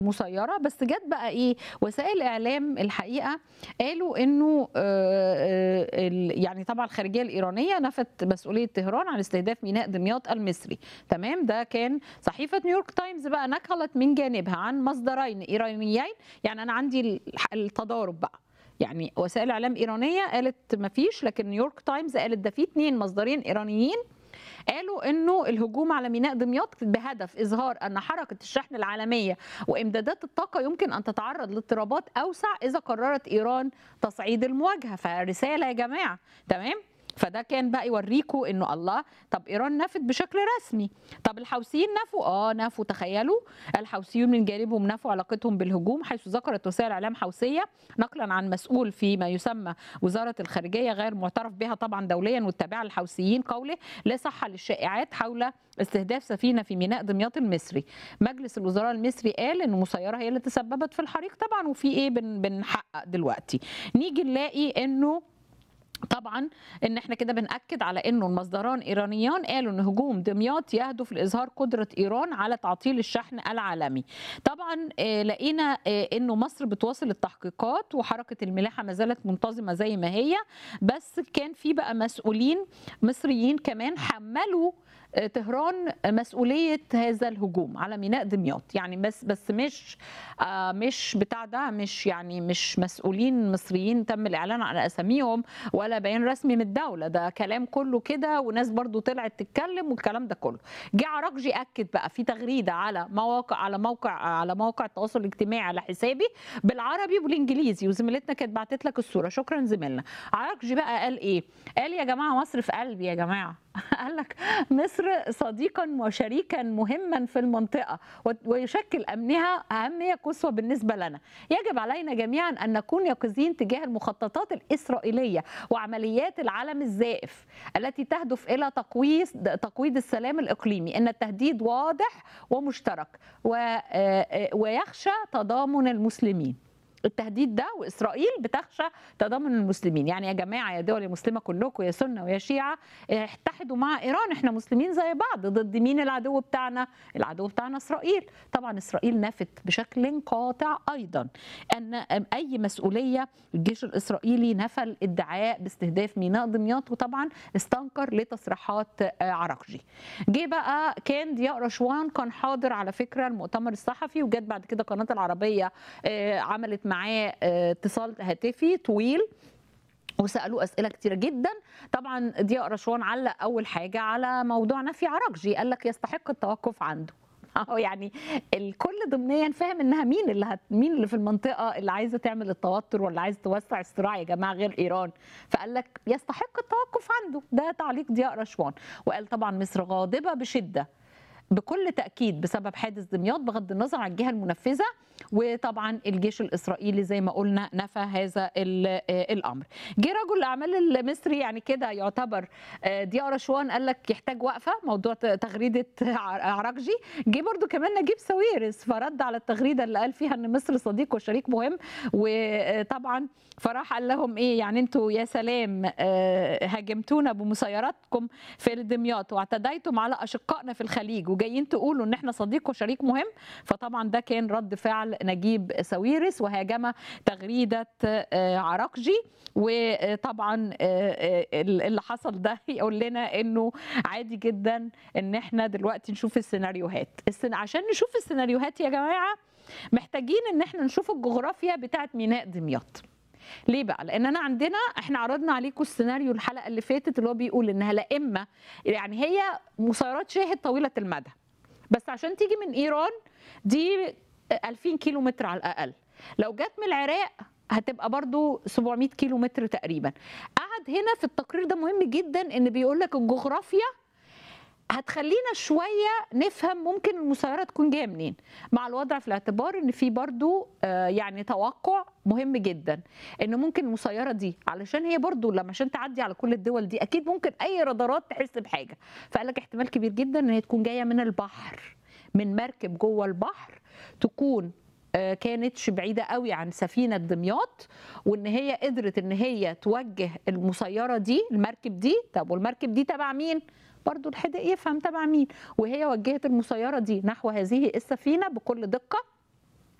مسيره بس جت بقى ايه وسائل اعلام الحقيقه قالوا انه آه، آه، ال- يعني طبعا الخارجيه الايرانيه نفت مسؤوليه طهران عن استهداف ميناء دمياط المصري تمام ده كان صحيفه نيويورك تايمز بقى نقلت من جانبها عن مصدرين ايرانيين يعني انا عندي ال- التضارب بقى يعني وسائل اعلام ايرانيه قالت ما فيش لكن نيويورك تايمز قالت ده في اثنين مصدرين ايرانيين قالوا انه الهجوم على ميناء دمياط بهدف اظهار ان حركه الشحن العالميه وامدادات الطاقه يمكن ان تتعرض لاضطرابات اوسع اذا قررت ايران تصعيد المواجهه فرساله يا جماعه تمام فده كان بقى يوريكوا انه الله طب ايران نفت بشكل رسمي طب الحوثيين نفوا اه نفوا تخيلوا الحوثيون من جانبهم نفوا علاقتهم بالهجوم حيث ذكرت وسائل اعلام حوثيه نقلا عن مسؤول في ما يسمى وزاره الخارجيه غير معترف بها طبعا دوليا والتابعه للحوثيين قوله لا صحه للشائعات حول استهداف سفينه في ميناء دمياط المصري مجلس الوزراء المصري قال ان مسيره هي اللي تسببت في الحريق طبعا وفي ايه بن بنحقق دلوقتي نيجي نلاقي انه طبعا ان احنا كده بناكد على انه المصدران ايرانيان قالوا ان هجوم دمياط يهدف لاظهار قدره ايران على تعطيل الشحن العالمي طبعا آه، لقينا آه، انه مصر بتواصل التحقيقات وحركه الملاحه ما زالت منتظمه زي ما هي بس كان في بقى مسؤولين مصريين كمان حملوا آه، طهران مسؤوليه هذا الهجوم على ميناء دمياط يعني بس بس مش آه، مش بتاع ده مش يعني مش مسؤولين مصريين تم الاعلان عن اساميهم ولا بيان رسمي من الدوله ده كلام كله كده وناس برضو طلعت تتكلم والكلام ده كله جه عراقجي اكد بقى في تغريده على مواقع على موقع على موقع التواصل الاجتماعي على حسابي بالعربي وبالانجليزي وزميلتنا كانت بعتت لك الصوره شكرا زميلنا عراقجي بقى قال ايه قال يا جماعه مصر في قلبي يا جماعه قال لك مصر صديقا وشريكا مهما في المنطقه ويشكل امنها اهميه قصوى بالنسبه لنا يجب علينا جميعا ان نكون يقظين تجاه المخططات الاسرائيليه وعمليات العالم الزائف التي تهدف الى تقويض تقويض السلام الاقليمي ان التهديد واضح ومشترك و- آه، ويخشى تضامن المسلمين التهديد ده واسرائيل بتخشى تضامن المسلمين يعني يا جماعه يا دول مسلمه كلكم يا سنه ويا شيعه اتحدوا مع ايران احنا مسلمين زي بعض ضد مين العدو بتاعنا العدو بتاعنا اسرائيل طبعا اسرائيل نفت بشكل قاطع ايضا ان اي مسؤوليه الجيش الاسرائيلي نفى الادعاء باستهداف ميناء دمياط وطبعا استنكر لتصريحات آه، عراقجي جه بقى كان ضياء رشوان كان حاضر على فكره المؤتمر الصحفي وجت بعد كده قناه العربيه آه، عملت معاه آه، اتصال هاتفي طويل وسالوه اسئله كتيره جدا طبعا ضياء رشوان علق اول حاجه على موضوع نفي عراقجي قال لك يستحق التوقف عنده اهو يعني الكل ضمنيا فاهم انها مين اللي هت... مين اللي في المنطقه اللي عايزه تعمل التوتر ولا عايزه توسع الصراع يا جماعه غير ايران فقال لك يستحق التوقف عنده ده تعليق ضياء رشوان وقال طبعا مصر غاضبه بشده بكل تاكيد بسبب حادث دمياط بغض النظر عن الجهه المنفذه وطبعا الجيش الاسرائيلي زي ما قلنا نفى هذا ال- آه، الامر جه رجل الاعمال المصري يعني كده يعتبر آه، ضياء رشوان قال لك يحتاج وقفه موضوع ت- تغريده ع- عراقجي جه برضو كمان نجيب ساويرس فرد على التغريده اللي قال فيها ان مصر صديق وشريك مهم وطبعا فراح قال لهم ايه يعني انتوا يا سلام آه، هاجمتونا بمسيراتكم في دمياط واعتديتم على اشقائنا في الخليج وجايين تقولوا ان احنا صديق وشريك مهم فطبعا ده كان رد فعل نجيب ساويرس وهاجم تغريده آه، عراقجي وطبعا آه، آه، اللي حصل ده يقول لنا انه عادي جدا ان احنا دلوقتي نشوف السيناريوهات السن... عشان نشوف السيناريوهات يا جماعه محتاجين ان احنا نشوف الجغرافيا بتاعت ميناء دمياط ليه بقى؟ لان انا عندنا احنا عرضنا عليكم السيناريو الحلقه اللي فاتت اللي هو بيقول انها لا اما يعني هي مسيرات شاهد طويله المدى بس عشان تيجي من ايران دي 2000 كيلو متر على الاقل لو جت من العراق هتبقى برضو 700 كيلو متر تقريبا قعد هنا في التقرير ده مهم جدا ان بيقول لك الجغرافيا هتخلينا شويه نفهم ممكن المسيره تكون جايه منين مع الوضع في الاعتبار ان في برضو آه، يعني توقع مهم جدا ان ممكن المسيره دي علشان هي برضو لما عشان تعدي على كل الدول دي اكيد ممكن اي رادارات تحس بحاجه فقال لك احتمال كبير جدا ان هي تكون جايه من البحر من مركب جوه البحر تكون آه، كانتش بعيده قوي عن سفينه دمياط وان هي قدرت ان هي توجه المسيره دي المركب دي طب والمركب دي تبع مين برضو الحدق يفهم تبع مين وهي وجهت المسيره دي نحو هذه السفينه بكل دقه